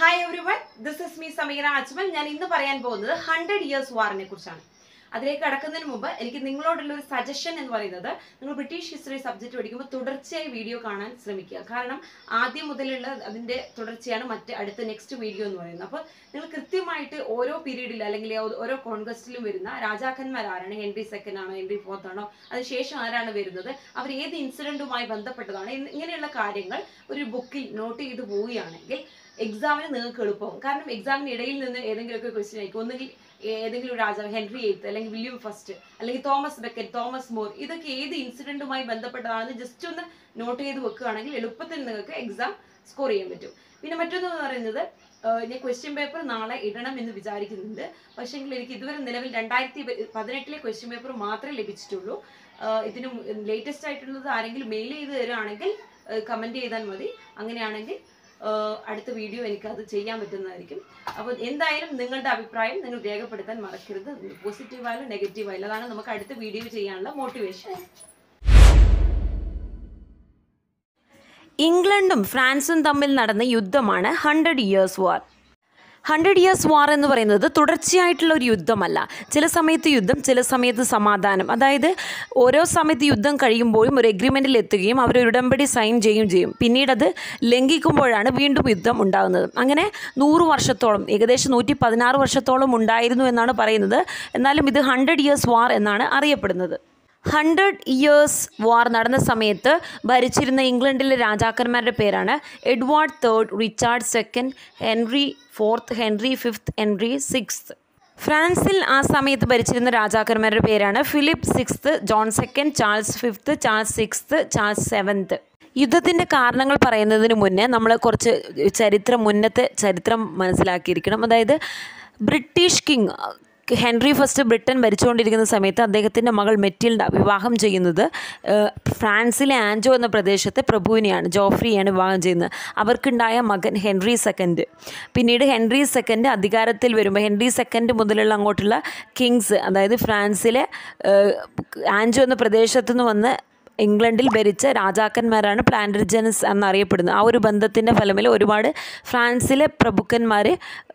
hi everyone this is me Sameera Ajmal ഞാൻ ഇന്ന് പറയാൻ പോകുന്നത് ഹൺഡ്രഡ് ഇയേഴ്സ് വാറിനെ കുറിച്ചാണ് അതിലേക്ക് കടക്കുന്നതിന് മുമ്പ് എനിക്ക് നിങ്ങളോടുള്ള ഒരു സജഷൻ എന്ന് പറയുന്നത് നിങ്ങൾ ബ്രിട്ടീഷ് ഹിസ്റ്ററി സബ്ജക്റ്റ് പഠിക്കുമ്പോൾ തുടർച്ചയായി വീഡിയോ കാണാൻ ശ്രമിക്കുക കാരണം ആദ്യം മുതലുള്ള അതിന്റെ തുടർച്ചയാണ് മറ്റ് അടുത്ത നെക്സ്റ്റ് വീഡിയോ എന്ന് പറയുന്നത് അപ്പോൾ നിങ്ങൾ കൃത്യമായിട്ട് ഓരോ പീരീഡിൽ അല്ലെങ്കിൽ ഓ- ഓരോ കോൺഗ്രസ്റ്റിലും വരുന്ന രാജാക്കന്മാർ ആരാണ് ഹെൻറി സെക്കൻഡ് ആണോ ഹെൻറി ഫോർത്ത് ആണോ അതിനുശേഷം ആരാണ് വരുന്നത് അവർ ഏത് ഇൻസിഡന്റുമായി ബന്ധപ്പെട്ടതാണ് എന്ന് ഇങ്ങനെയുള്ള കാര്യങ്ങൾ ഒരു ബുക്കിൽ നോട്ട് ചെയ്ത് പോവുകയാണെങ്കിൽ എക്സാമിന് നിങ്ങൾക്ക് എളുപ്പമാവും കാരണം എക്സാമിന് ഇടയിൽ നിന്ന് ഏതെങ്കിലുമൊക്കെ ക്വസ്റ്റ്യൻ ആയിരിക്കും ഒന്നുകിൽ ഏതെങ്കിലും ഒരു രാജാവ് ഹെൻറി എയ്ത്ത് അല്ലെങ്കിൽ വില്യം ഫസ്റ്റ് അല്ലെങ്കിൽ തോമസ് ബെക്കറ്റ് തോമസ് മോർ ഇതൊക്കെ ഏത് ഇൻസിഡന്റുമായി ബന്ധപ്പെട്ടതാണെന്ന് ജസ്റ്റ് ഒന്ന് നോട്ട് ചെയ്ത് വെക്കുകയാണെങ്കിൽ എളുപ്പത്തിൽ നിങ്ങൾക്ക് എക്സാം സ്കോർ ചെയ്യാൻ പറ്റും പിന്നെ മറ്റൊന്ന് പറയുന്നത് ആഹ് ഞാൻ ക്വസ്റ്റ്യൻ പേപ്പർ നാളെ ഇടണം എന്ന് വിചാരിക്കുന്നുണ്ട് പക്ഷേങ്കിൽ എനിക്ക് ഇതുവരെ നിലവിൽ രണ്ടായിരത്തി പതിനെട്ടിലെ ക്വസ്റ്റ്യൻ പേപ്പർ മാത്രമേ ലഭിച്ചിട്ടുള്ളൂ ആഹ് ഇതിന് ലേറ്റസ്റ്റ് ആയിട്ടുള്ളത് ആരെങ്കിലും മെയിൽ ചെയ്ത് തരുവാണെങ്കിൽ കമൻറ്റ് ചെയ്താൽ മതി അങ്ങനെയാണെങ്കിൽ ആഹ് അടുത്ത വീഡിയോ എനിക്ക് അത് ചെയ്യാൻ പറ്റുന്നതായിരിക്കും അപ്പോൾ എന്തായാലും നിങ്ങളുടെ അഭിപ്രായം നിങ്ങൾ രേഖപ്പെടുത്താൻ മറക്കരുത് പോസിറ്റീവായാലും നെഗറ്റീവായാലും അതാണ് നമുക്ക് അടുത്ത വീഡിയോ ചെയ്യാനുള്ള മോട്ടിവേഷൻ ഇംഗ്ലണ്ടും ഫ്രാൻസും തമ്മിൽ നടന്ന യുദ്ധമാണ് hundred years war hundred years war എന്ന് പറയുന്നത് തുടർച്ചയായിട്ടുള്ള ഒരു യുദ്ധമല്ല ചില സമയത്ത് യുദ്ധം ചില സമയത്ത് സമാധാനം അതായത് ഓരോ സമയത്ത് യുദ്ധം കഴിയുമ്പോഴും ഒരു എഗ്രിമെൻറ്റിൽ എത്തുകയും അവർ ഒരു ഉടമ്പടി സൈൻ ചെയ്യുകയും ചെയ്യും പിന്നീട് അത് ലംഘിക്കുമ്പോഴാണ് വീണ്ടും യുദ്ധം ഉണ്ടാകുന്നത് അങ്ങനെ നൂറ് വർഷത്തോളം ഏകദേശം നൂറ്റി പതിനാറ് വർഷത്തോളം ഉണ്ടായിരുന്നു എന്നാണ് പറയുന്നത് എന്നാലും ഇത് ഹൺഡ്രഡ് ഇയേഴ്സ് വാർ എന്നാണ് അറിയപ്പെടുന്നത് ഹൺഡ്രഡ് ഇയേഴ്സ് വാർ നടന്ന സമയത്ത് ഭരിച്ചിരുന്ന ഇംഗ്ലണ്ടിലെ രാജാക്കന്മാരുടെ പേരാണ് Edward third Richard second Henry fourth Henry fifth Henry sixth ഫ്രാൻസിൽ ആ സമയത്ത് ഭരിച്ചിരുന്ന രാജാക്കന്മാരുടെ പേരാണ് Philip sixth John second Charles fifth Charles sixth Charles seventh യുദ്ധത്തിൻ്റെ കാരണങ്ങൾ പറയുന്നതിന് മുന്നേ നമ്മൾ കുറച്ച് ചരിത്രം മുന്നത്തെ ചരിത്രം മനസ്സിലാക്കിയിരിക്കണം അതായത് British king Henry first Britain ഭരിച്ചുകൊണ്ടിരിക്കുന്ന സമയത്ത് അദ്ദേഹത്തിൻ്റെ മകൾ മെറ്റിൽഡ വിവാഹം ചെയ്യുന്നത് ഏഹ്, ഫ്രാൻസിലെ ആൻജോ എന്ന പ്രദേശത്തെ പ്രഭുവിനെയാണ് ജോഫ്രിയാണ് വിവാഹം ചെയ്യുന്നത് അവർക്കുണ്ടായ മകൻ ഹെൻറി സെക്കൻഡ് പിന്നീട് ഹെൻറി സെക്കൻഡ് അധികാരത്തിൽ വരുമ്പോൾ ഹെൻറി സെക്കൻഡ് മുതലുള്ള അങ്ങോട്ടുള്ള കിങ്സ് അതായത് ഫ്രാൻസിലെ ഏഹ്, ആൻജോ എന്ന പ്രദേശത്തു നിന്ന് വന്ന് ഇംഗ്ലണ്ടിൽ ഭരിച്ച രാജാക്കന്മാരാണ് പ്ലാന്റർജൻസ് എന്നറിയപ്പെടുന്നത് ആ ഒരു ബന്ധത്തിൻ്റെ ഫലത്തിൽ ഒരുപാട് ഫ്രാൻസിലെ പ്രഭുക്കന്മാർ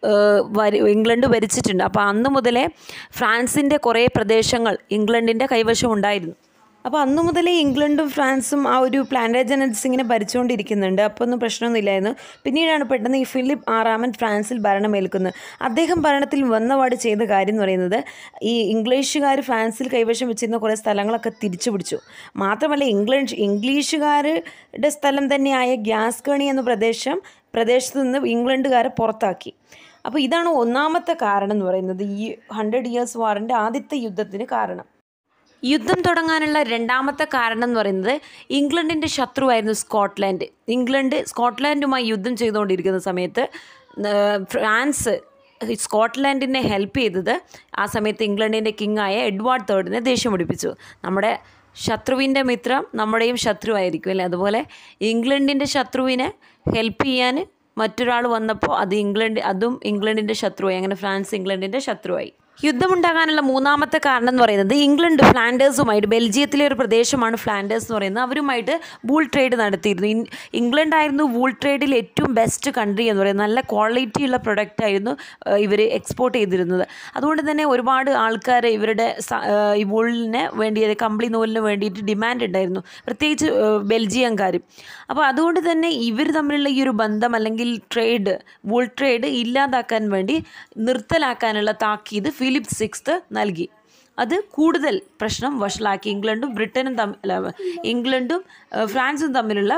ഇംഗ്ലണ്ട് ഭരിച്ചിട്ടുണ്ട് അപ്പോൾ അന്ന് മുതലേ ഫ്രാൻസിൻ്റെ കുറേ പ്രദേശങ്ങൾ ഇംഗ്ലണ്ടിൻ്റെ കൈവശം ഉണ്ടായിരുന്നു അപ്പോൾ അന്ന് മുതലേ ഇംഗ്ലണ്ടും ഫ്രാൻസും ആ ഒരു പ്ലാന്റേജനറ്റ്സ് ഇങ്ങനെ ഭരിച്ചുകൊണ്ടിരിക്കുന്നുണ്ട് അപ്പോൾ ഒന്നും പ്രശ്നമൊന്നുമില്ലായിരുന്നു പിന്നീടാണ് പെട്ടെന്ന് ഈ ഫിലിപ്പ് ആറാമൻ ഫ്രാൻസിൽ ഭരണമേൽക്കുന്നത് അദ്ദേഹം ഭരണത്തിൽ വന്നപാട് ചെയ്ത കാര്യം എന്ന് പറയുന്നത് ഈ ഇംഗ്ലീഷുകാർ ഫ്രാൻസിൽ കൈവശം വെച്ചിരുന്ന കുറേ സ്ഥലങ്ങളൊക്കെ തിരിച്ചു പിടിച്ചു മാത്രമല്ല ഇംഗ്ലീഷ് ഇംഗ്ലീഷുകാരുടെ സ്ഥലം തന്നെയായ ഗ്യാസ്കണി എന്ന പ്രദേശം പ്രദേശത്ത് നിന്ന് ഇംഗ്ലണ്ടുകാരെ പുറത്താക്കി അപ്പോൾ ഇതാണ് ഒന്നാമത്തെ കാരണം എന്ന് പറയുന്നത് ഈ ഹൺഡ്രഡ് ഇയേഴ്സ് വാറിൻ്റെ ആദ്യത്തെ യുദ്ധത്തിന് കാരണം യുദ്ധം തുടങ്ങാനുള്ള രണ്ടാമത്തെ കാരണം എന്ന് പറയുന്നത് ഇംഗ്ലണ്ടിൻ്റെ ശത്രുവായിരുന്നു സ്കോട്ട്ലാൻഡ് ഇംഗ്ലണ്ട് സ്കോട്ട്ലാൻഡുമായി യുദ്ധം ചെയ്തുകൊണ്ടിരിക്കുന്ന സമയത്ത് ഏർ, ഫ്രാൻസ് സ്കോട്ട്ലാൻഡിനെ ഹെൽപ്പ് ചെയ്തത് ആ സമയത്ത് ഇംഗ്ലണ്ടിൻ്റെ കിങ്ങായ എഡ്വാർഡ് തേർഡിനെ ദേഷ്യം പിടിപ്പിച്ചു നമ്മുടെ ശത്രുവിൻ്റെ മിത്രം നമ്മുടെയും ശത്രുവായിരിക്കും അല്ലേ അതുപോലെ ഇംഗ്ലണ്ടിൻ്റെ ശത്രുവിനെ ഹെൽപ്പ് ചെയ്യാൻ മറ്റൊരാൾ വന്നപ്പോൾ അത് ഇംഗ്ലണ്ട് അതും ഇംഗ്ലണ്ടിൻ്റെ ശത്രുവായി അങ്ങനെ ഫ്രാൻസ് ഇംഗ്ലണ്ടിൻ്റെ ശത്രുവായി യുദ്ധമുണ്ടാകാനുള്ള മൂന്നാമത്തെ കാരണം എന്ന് പറയുന്നത് ഇംഗ്ലണ്ട് ഫ്ലാൻഡേഴ്സുമായിട്ട് ബെൽജിയത്തിലെ ഒരു പ്രദേശമാണ് ഫ്ലാൻഡേഴ്സ് എന്ന് പറയുന്നത് അവരുമായിട്ട് വൂൾ ട്രേഡ് നടത്തിയിരുന്നു ഇൻ- ഇംഗ്ലണ്ട് ആയിരുന്നു വൂൾ ട്രേഡിൽ ഏറ്റവും ബെസ്റ്റ് കൺട്രി എന്ന് പറയുന്നത് നല്ല ക്വാളിറ്റി ഉള്ള പ്രൊഡക്റ്റ് ആയിരുന്നു ഇവർ എക്സ്പോർട്ട് ചെയ്തിരുന്നത് അതുകൊണ്ട് തന്നെ ഒരുപാട് ആൾക്കാർ ഇവരുടെ സ- ഏഹ് ഈ വൂളിന് വേണ്ടി കമ്പിളി നൂലിന് വേണ്ടിയിട്ട് ഡിമാൻഡ് ഉണ്ടായിരുന്നു പ്രത്യേകിച്ച് ഏഹ് ബെൽജിയംകാർ അപ്പോൾ അതുകൊണ്ട് തന്നെ ഇവർ തമ്മിലുള്ള ഈ ഒരു ബന്ധം അല്ലെങ്കിൽ ട്രേഡ് വൂൾ ട്രേഡ് ഇല്ലാതാക്കാൻ വേണ്ടി നിർത്തലാക്കാനുള്ള താക്കീത് ഫിലിപ്പ് സിക്സ്ത് നൽകി അത് കൂടുതൽ പ്രശ്നം വഷളാക്കി ഇംഗ്ലണ്ടും ബ്രിട്ടനും തമ്മിൽ അല്ല, ഇംഗ്ലണ്ടും ഏഹ് ഫ്രാൻസും തമ്മിലുള്ള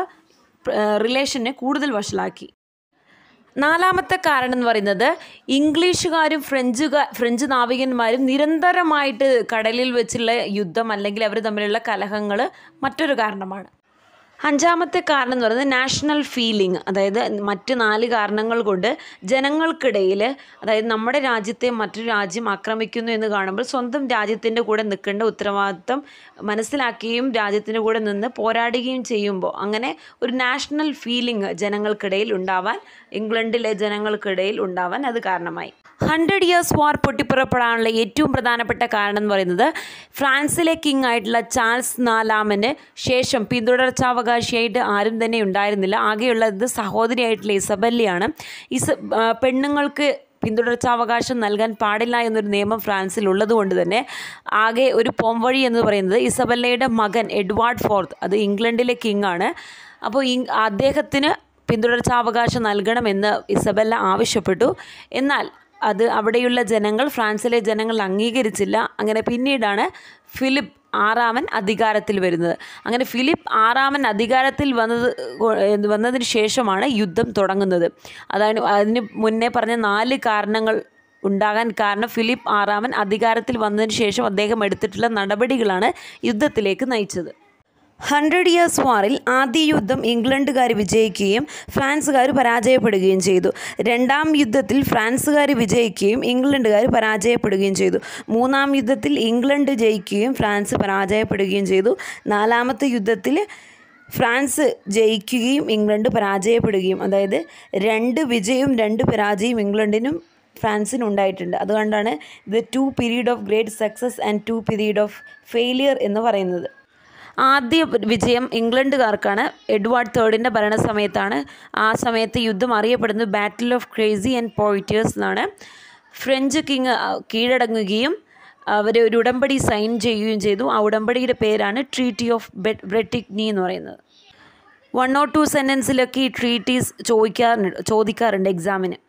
റിലേഷനെ കൂടുതൽ വഷളാക്കി നാലാമത്തെ കാരണം എന്ന് പറയുന്നത് ഇംഗ്ലീഷുകാരും ഫ്രഞ്ചുകാർ ഫ്രഞ്ച് നാവികന്മാരും നിരന്തരമായിട്ട് കടലിൽ വെച്ചുള്ള യുദ്ധം അല്ലെങ്കിൽ അവർ തമ്മിലുള്ള കലഹങ്ങൾ മറ്റൊരു കാരണമാണ് അഞ്ചാമത്തെ കാരണം എന്ന് പറയുന്നത് നാഷണൽ ഫീലിംഗ് അതായത് മറ്റ് നാല് കാരണങ്ങൾ കൊണ്ട് ജനങ്ങൾക്കിടയിൽ അതായത് നമ്മുടെ രാജ്യത്തെ മറ്റൊരു രാജ്യം ആക്രമിക്കുന്നു എന്ന് കാണുമ്പോൾ സ്വന്തം രാജ്യത്തിൻ്റെ കൂടെ നിൽക്കേണ്ട ഉത്തരവാദിത്വം മനസ്സിലാക്കുകയും രാജ്യത്തിൻ്റെ കൂടെ നിന്ന് പോരാടുകയും ചെയ്യുമ്പോൾ അങ്ങനെ ഒരു നാഷണൽ ഫീലിംഗ് ജനങ്ങൾക്കിടയിൽ ഉണ്ടാവാൻ ഇംഗ്ലണ്ടിലെ ജനങ്ങൾക്കിടയിൽ ഉണ്ടാവാൻ അത് കാരണമായി ഹൺഡ്രഡ് ഇയേഴ്സ് വാർ പൊട്ടിപ്പുറപ്പെടാനുള്ള ഏറ്റവും പ്രധാനപ്പെട്ട കാരണം എന്ന് പറയുന്നത് ഫ്രാൻസിലെ കിങ് ആയിട്ടുള്ള ചാൾസ് നാലാമന് ശേഷം പിന്തുടർച്ചാവകാശിയായിട്ട് ആരും തന്നെ ഉണ്ടായിരുന്നില്ല ആകെയുള്ളത് സഹോദരിയായിട്ടുള്ള ഇസബല്ലയാണ് ഇസ ആ, പെണ്ണുങ്ങൾക്ക് പിന്തുടർച്ചാവകാശം നൽകാൻ പാടില്ല എന്നൊരു നിയമം ഫ്രാൻസിൽ ഉള്ളതുകൊണ്ട് തന്നെ ആകെ ഒരു പോംവഴി എന്ന് പറയുന്നത് ഇസബല്ലയുടെ മകൻ എഡ്വാർഡ് ഫോർത്ത് അത് ഇംഗ്ലണ്ടിലെ കിങ് ആണ് അപ്പോൾ ഈ അദ്ദേഹത്തിന് പിന്തുടർച്ചാവകാശം നൽകണമെന്ന് ഇസബല്ല ആവശ്യപ്പെട്ടു എന്നാൽ അത് അവിടെയുള്ള ജനങ്ങൾ ഫ്രാൻസിലെ ജനങ്ങൾ അംഗീകരിച്ചില്ല അങ്ങനെ പിന്നീടാണ് ഫിലിപ്പ് ആറാമൻ അധികാരത്തിൽ വരുന്നത് അങ്ങനെ ഫിലിപ്പ് ആറാമൻ അധികാരത്തിൽ വന്നത് കൊ- ഏഹ് വന്നതിന് ശേഷമാണ് യുദ്ധം തുടങ്ങുന്നത് അതാണ് അതിന് മുന്നേ പറഞ്ഞ നാല് കാരണങ്ങൾ ഉണ്ടാകാൻ കാരണം ഫിലിപ്പ് ആറാമൻ അധികാരത്തിൽ വന്നതിന് ശേഷം അദ്ദേഹം എടുത്തിട്ടുള്ള നടപടികളാണ് യുദ്ധത്തിലേക്ക് നയിച്ചത് ഹൺഡ്രഡ് ഇയേഴ്സ് വാറിൽ ആദ്യ യുദ്ധം ഇംഗ്ലണ്ടുകാർ വിജയിക്കുകയും ഫ്രാൻസുകാർ പരാജയപ്പെടുകയും ചെയ്തു രണ്ടാം യുദ്ധത്തിൽ ഫ്രാൻസുകാർ വിജയിക്കുകയും ഇംഗ്ലണ്ടുകാർ പരാജയപ്പെടുകയും ചെയ്തു മൂന്നാം യുദ്ധത്തിൽ ഇംഗ്ലണ്ട് ജയിക്കുകയും ഫ്രാൻസ് പരാജയപ്പെടുകയും ചെയ്തു നാലാമത്തെ യുദ്ധത്തിൽ ഫ്രാൻസ് ജയിക്കുകയും ഇംഗ്ലണ്ട് പരാജയപ്പെടുകയും അതായത് രണ്ട് വിജയവും രണ്ട് പരാജയവും ഇംഗ്ലണ്ടിനും ഫ്രാൻസിനും ഉണ്ടായിട്ടുണ്ട് അതുകൊണ്ടാണ് ഇത് two period of great success and two period of failure എന്ന് പറയുന്നത് ആദ്യ വിജയം ഇംഗ്ലണ്ടുകാർക്കാണ് എഡ്വാർഡ് തേർഡിൻ്റെ ഭരണസമയത്താണ് ആ സമയത്ത് യുദ്ധം അറിയപ്പെടുന്നത് battle of Crecy and Poitiers എന്നാണ് ഫ്രഞ്ച് കിങ് കീഴടങ്ങുകയും അവർ ഒരു ഉടമ്പടി സൈൻ ചെയ്യുകയും ചെയ്തു ആ ഉടമ്പടിയുടെ പേരാണ് ട്രീറ്റി ഓഫ് ബെറ്റ് ബ്രെറ്റിഗ്നി എന്ന് പറയുന്നത് വൺ ഓർ ടു സെൻറ്റൻസിലൊക്കെ ഈ ട്രീറ്റീസ് ചോദിക്കാറുണ്ട് ചോദിക്കാറുണ്ട് എക്സാമിന്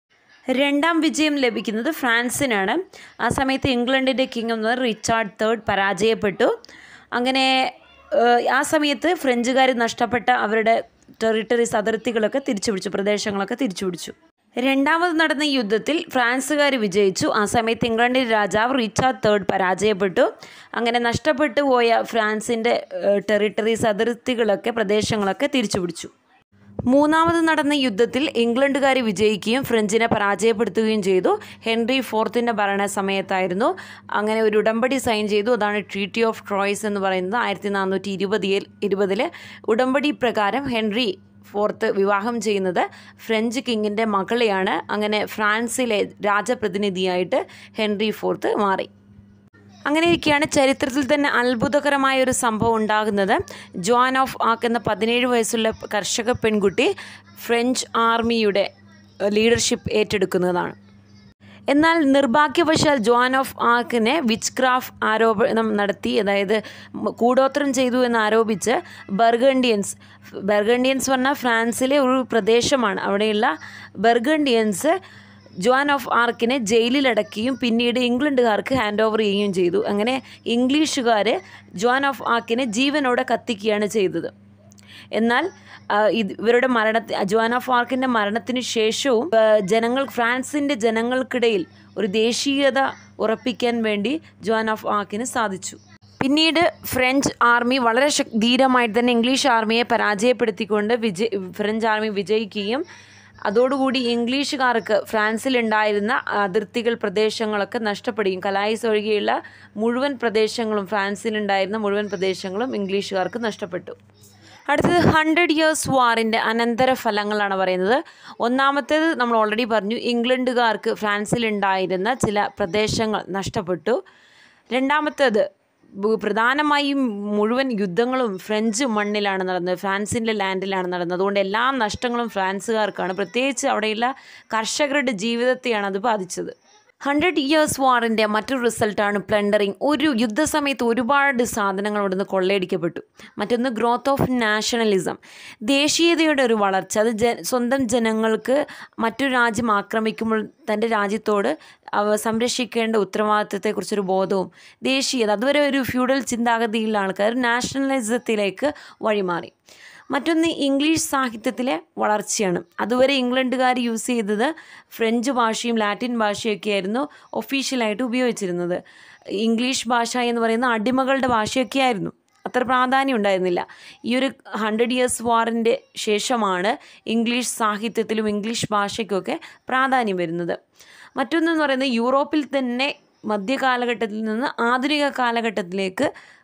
രണ്ടാം വിജയം ലഭിക്കുന്നത് ഫ്രാൻസിനാണ് ആ സമയത്ത് ഇംഗ്ലണ്ടിൻ്റെ കിങ് എന്ന് പറയുന്നത് റിച്ചാർഡ് തേർഡ് പരാജയപ്പെട്ടു അങ്ങനെ ഏഹ്, ആ സമയത്ത് ഫ്രഞ്ചുകാർ നഷ്ടപ്പെട്ട അവരുടെ ടെറിട്ടറീസ് അതിർത്തികളൊക്കെ തിരിച്ചുപിടിച്ചു പ്രദേശങ്ങളൊക്കെ തിരിച്ചുപിടിച്ചു രണ്ടാമത് നടന്ന ഈ യുദ്ധത്തിൽ ഫ്രാൻസുകാർ വിജയിച്ചു ആ സമയത്ത് ഇംഗ്ലണ്ടിൻ്റെ രാജാവ് റിച്ചാർഡ് തേർഡ് പരാജയപ്പെട്ടു അങ്ങനെ നഷ്ടപ്പെട്ടു പോയ ഫ്രാൻസിൻ്റെ ടെറിട്ടറീസ് അതിർത്തികളൊക്കെ പ്രദേശങ്ങളൊക്കെ തിരിച്ചുപിടിച്ചു മൂന്നാമത് നടന്ന യുദ്ധത്തിൽ ഇംഗ്ലണ്ടുകാർ വിജയിക്കുകയും ഫ്രഞ്ചിനെ പരാജയപ്പെടുത്തുകയും ചെയ്തു ഹെൻറി ഫോർത്തിൻ്റെ ഭരണ സമയത്തായിരുന്നു അങ്ങനെ ഒരു ഉടമ്പടി സൈൻ ചെയ്തു അതാണ് ട്രീറ്റി ഓഫ് ട്രോയ്സ് എന്ന് പറയുന്നത് ആയിരത്തി നാനൂറ്റി ഇരുപതിൽ ഇരുപതിൽ ഉടമ്പടി പ്രകാരം ഹെൻറി ഫോർത്ത് വിവാഹം ചെയ്യുന്നത് ഫ്രഞ്ച് കിങ്ങിൻ്റെ മകളെയാണ് അങ്ങനെ ഫ്രാൻസിലെ രാജപ്രതിനിധിയായിട്ട് ഹെൻറി ഫോർത്ത് മാറി അങ്ങനെയൊക്കെയാണ് ചരിത്രത്തിൽ തന്നെ അത്ഭുതകരമായ ഒരു സംഭവം ഉണ്ടാകുന്നത് ജോൻ ഓഫ് ആക്ക് എന്ന പതിനേഴ് വയസ്സുള്ള കർഷക പെൺകുട്ടി ഫ്രഞ്ച് ആർമിയുടെ ലീഡർഷിപ്പ് ഏറ്റെടുക്കുന്നതാണ് എന്നാൽ നിർഭാഗ്യവശാൽ ജോൻ ഓഫ് ആക്കിനെ വിച്ച് ക്രാഫ്റ്റ് ആരോപണം നടത്തി അതായത് മ- കൂടോത്രം ചെയ്തു എന്ന് ആരോപിച്ച് ബർഗണ്ടിയൻസ് ബർഗണ്ടിയൻസ് പറഞ്ഞാൽ ഫ്രാൻസിലെ ഒരു പ്രദേശമാണ് അവിടെയുള്ള ബർഗണ്ടിയൻസ് ജോൻ ഓഫ് ആർക്കിനെ ജയിലിലടക്കുകയും പിന്നീട് ഇംഗ്ലണ്ടുകാർക്ക് ഹാൻഡ് ഓവർ ചെയ്യുകയും ചെയ്തു അങ്ങനെ ഇംഗ്ലീഷുകാർ ജോൻ ഓഫ് ആർക്കിനെ ജീവനോടെ കത്തിക്കുകയാണ് ചെയ്തത് എന്നാൽ ആ, ഇത് ഇവരുടെ മരണത്തി ജോൻ ഓഫ് ആർക്കിൻ്റെ മരണത്തിന് ശേഷവും ആ, ജനങ്ങൾ ഫ്രാൻസിൻ്റെ ജനങ്ങൾക്കിടയിൽ ഒരു ദേശീയത ഉറപ്പിക്കാൻ വേണ്ടി ജോൻ ഓഫ് ആർക്കിന് സാധിച്ചു പിന്നീട് ഫ്രഞ്ച് ആർമി വളരെ ശക് ധീരമായിട്ട് തന്നെ ഇംഗ്ലീഷ് ആർമിയെ പരാജയപ്പെടുത്തിക്കൊണ്ട് വിജയ് ഫ്രഞ്ച് ആർമി വിജയിക്കുകയും അതോടുകൂടി ഇംഗ്ലീഷുകാർക്ക് ഫ്രാൻസിലുണ്ടായിരുന്ന അതിർത്തികൾ പ്രദേശങ്ങളൊക്കെ നഷ്ടപ്പെടുകയും കലായിസ് ഒഴികെയുള്ള മുഴുവൻ പ്രദേശങ്ങളും ഫ്രാൻസിലുണ്ടായിരുന്ന മുഴുവൻ പ്രദേശങ്ങളും ഇംഗ്ലീഷുകാർക്ക് നഷ്ടപ്പെട്ടു അടുത്തത് ഹൺഡ്രഡ് ഇയേഴ്സ് വാറിൻ്റെ അനന്തര ഫലങ്ങളാണ് പറയുന്നത് ഒന്നാമത്തേത് നമ്മൾ ഓൾറെഡി പറഞ്ഞു ഇംഗ്ലണ്ടുകാർക്ക് ഫ്രാൻസിലുണ്ടായിരുന്ന ചില പ്രദേശങ്ങൾ നഷ്ടപ്പെട്ടു രണ്ടാമത്തേത് ബു- പ്രധാനമായും മുഴുവൻ യുദ്ധങ്ങളും ഫ്രഞ്ച് മണ്ണിലാണ് നടന്നത് ഫ്രാൻസിൻ്റെ ലാൻഡിലാണ് നടന്നത് അതുകൊണ്ട് എല്ലാ നഷ്ടങ്ങളും ഫ്രാൻസുകാർക്കാണ് പ്രത്യേകിച്ച് അവിടെയുള്ള കർഷകരുടെ ജീവിതത്തെയാണ് അത് ബാധിച്ചത് ഹൺഡ്രഡ് ഇയേഴ്സ് വാറിൻ്റെ മറ്റൊരു റിസൾട്ടാണ് പ്ലണ്ടറിങ് ഒരു യുദ്ധസമയത്ത് ഒരുപാട് സാധനങ്ങൾ ഇവിടുന്ന് കൊള്ളയടിക്കപ്പെട്ടു മറ്റൊന്ന് ഗ്രോത്ത് ഓഫ് നാഷണലിസം ദേശീയതയുടെ ഒരു വളർച്ച അത് ജ സ്വന്തം ജനങ്ങൾക്ക് മറ്റൊരു രാജ്യം ആക്രമിക്കുമ്പോൾ തൻ്റെ രാജ്യത്തോട് അവ സംരക്ഷിക്കേണ്ട ഉത്തരവാദിത്തത്തെക്കുറിച്ചൊരു ബോധവും ദേശീയത അതുവരെ ഒരു ഫ്യൂഡൽ ചിന്താഗതിയിലുള്ള ആൾക്കാർ നാഷണലിസത്തിലേക്ക് വഴിമാറി മറ്റൊന്ന് ഇംഗ്ലീഷ് സാഹിത്യത്തിലെ വളർച്ചയാണ് അതുവരെ ഇംഗ്ലണ്ടുകാർ യൂസ് ചെയ്തത് ഫ്രഞ്ച് ഭാഷയും ലാറ്റിൻ ഭാഷയൊക്കെ ആയിരുന്നു ഒഫീഷ്യലായിട്ട് ഉപയോഗിച്ചിരുന്നത് ഇംഗ്ലീഷ് ഭാഷ എന്ന് പറയുന്ന അടിമകളുടെ ഭാഷയൊക്കെ ആയിരുന്നു അത്ര പ്രാധാന്യം ഉണ്ടായിരുന്നില്ല ഈ ഒരു ഹൺഡ്രഡ് ഇയേഴ്സ് വാറിൻ്റെ ശേഷമാണ് ഇംഗ്ലീഷ് സാഹിത്യത്തിലും ഇംഗ്ലീഷ് ഭാഷയ്ക്കൊക്കെ പ്രാധാന്യം വരുന്നത് മറ്റൊന്നെന്ന് പറയുന്നത് യൂറോപ്പിൽ തന്നെ മധ്യകാലഘട്ടത്തിൽ നിന്ന് ആധുനിക കാലഘട്ടത്തിലേക്ക്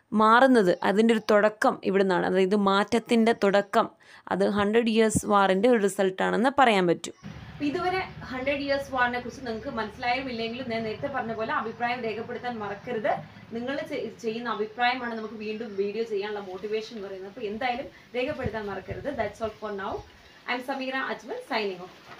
മാറുന്നത് അതിൻ്റെ ഒരു തുടക്കം ഇവിടെ നിന്നാണ് അതായത് മാറ്റത്തിൻ്റെ തുടക്കം അത് ഹൺഡ്രഡ് ഇയേഴ്സ് വാറിൻ്റെ ഒരു റിസൾട്ടാണെന്ന് പറയാൻ പറ്റും അപ്പൊ ഇതുവരെ ഹൺഡ്രഡ് ഇയേഴ്സ് വാറിനെ കുറിച്ച് നിങ്ങൾക്ക് മനസ്സിലായും ഇല്ലെങ്കിലും ഞാൻ നേരത്തെ പറഞ്ഞ പോലെ അഭിപ്രായം രേഖപ്പെടുത്താൻ മറക്കരുത് നിങ്ങൾ ചെയ്യുന്ന അഭിപ്രായമാണ് നമുക്ക് വീണ്ടും വീഡിയോ ചെയ്യാനുള്ള മോട്ടിവേഷൻ എന്ന് പറയുന്നത് അപ്പോൾ എന്തായാലും രേഖപ്പെടുത്താൻ മറക്കരുത് that's all for now I'm Sameera Ajmal signing of